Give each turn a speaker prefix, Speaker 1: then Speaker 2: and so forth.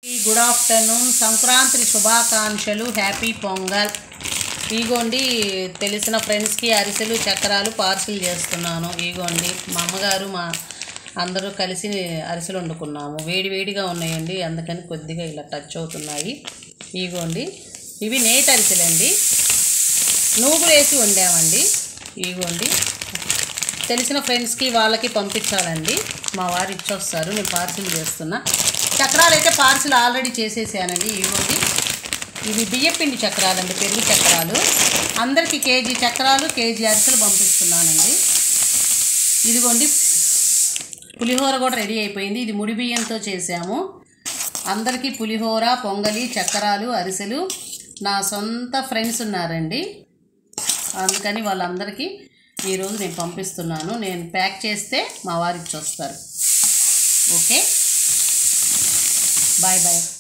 Speaker 1: good afternoon Sankranti శుభాకాంక్షలు happy pongal ఇగోండి తెలిసిన ఫ్రెండ్స్కి అరిసెలు చక్రాలు పార్సిల్ చేస్తున్నాను ఇగోండి మా అమ్మగారు మా అందరూ కలిసి అరిసెలు వండుకున్నాము వేడి వేడిగా ఉన్నాయండి అందుకని కొద్దిగా ఇలా టచ్ అవుతున్నాయి ఇగోండి ఇవి నేతి అరిసెలండి నూగులు వేసి వండామండి ఇగోండి తెలిసిన ఫ్రెండ్స్కి వాళ్ళకి పంపించాలండి మా వారు ఇచ్చొస్తారు నేను పార్సిల్ చేస్తున్నా చక్రాలు అయితే పార్సిల్ ఆల్రెడీ చేసేసానండి ఇవ్వండి ఇవి బియ్యపిండి చక్రాలండి పెరుగు చక్రాలు అందరికీ కేజీ చక్రాలు కేజీ అరిసెలు పంపిస్తున్నానండి ఇదిగోండి పులిహోర కూడా రెడీ అయిపోయింది ఇది ముడి బియ్యంతో చేసాము అందరికీ పులిహోర పొంగలి చక్రాలు అరిసెలు నా సొంత ఫ్రెండ్స్ ఉన్నారండి అందుకని వాళ్ళందరికీ ఈరోజు నేను పంపిస్తున్నాను నేను ప్యాక్ చేస్తే మా వారు ఇచ్చొస్తారు ఓకే బాయ్ బాయ్